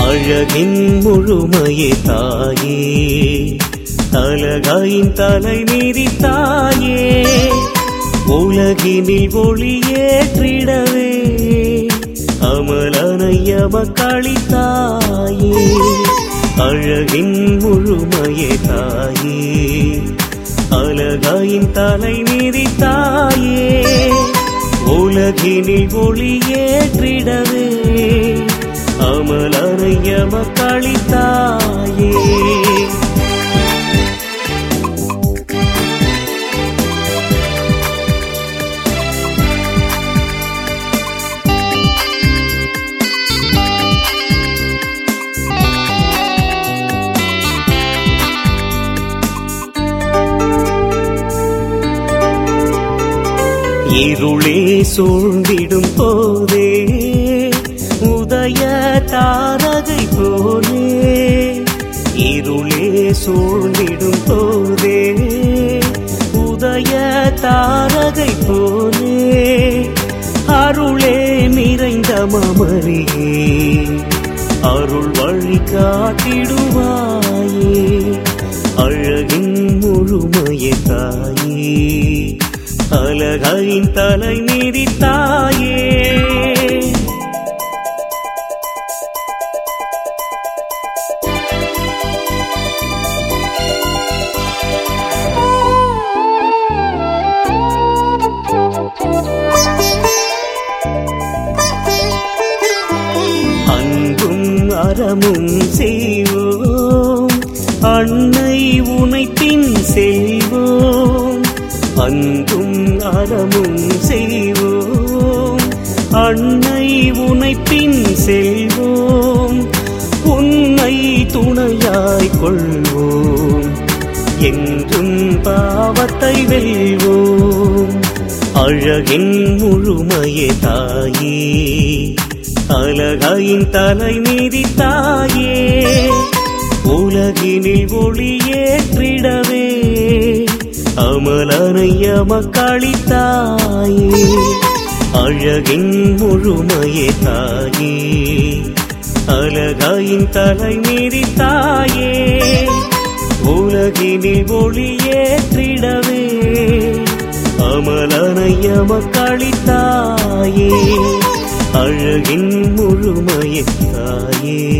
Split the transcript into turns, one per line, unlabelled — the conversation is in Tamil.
அழகின் முழுமையே தாயே அழகாயின் தலை மீறி தாயே உலகினில் ஒளியேற்றிடவே அமலனையம தாயே அழகின் முழுமையே தாயே அழகாயின் தலை மீறி தாயே உலகினில் ஒளியேற்றிடவே அமலனையம தாயே இருளே சூழ்ந்திடும் போதே உதய தாரகை போலே இருளே சூழ்ந்திடும் போதே உதய தாரகை போலே அருளே நிறைந்த மமரியே அருள் வழி காட்டிடுவாயே அழகின் முழுமைய தாயே அழகாயின் தலை மீறி தாயே அன்பும் அறமும் செய்வோம் அன்னை உனை பின் செல்வோம் அன்பும் அறமும் செய்வோம் அன்னை உனை பின் செல்வோம் உன்னை துணையாய் கொள்வோம் என்றும் பாவத்தை வெல்வோம் அழகின் முழுமையே தாயே அழகாயின் தலை மீறி தாயே உலகினில் ஒளியேற்றிடவே அமலனைய தாயே அழகின் முழுமையே தாயே அழகாயின் தலை மீறி தாயே உலகினில் ஒளியேற்றிடவே அமலனைய தாயே அழகின் முழுமையே தாயே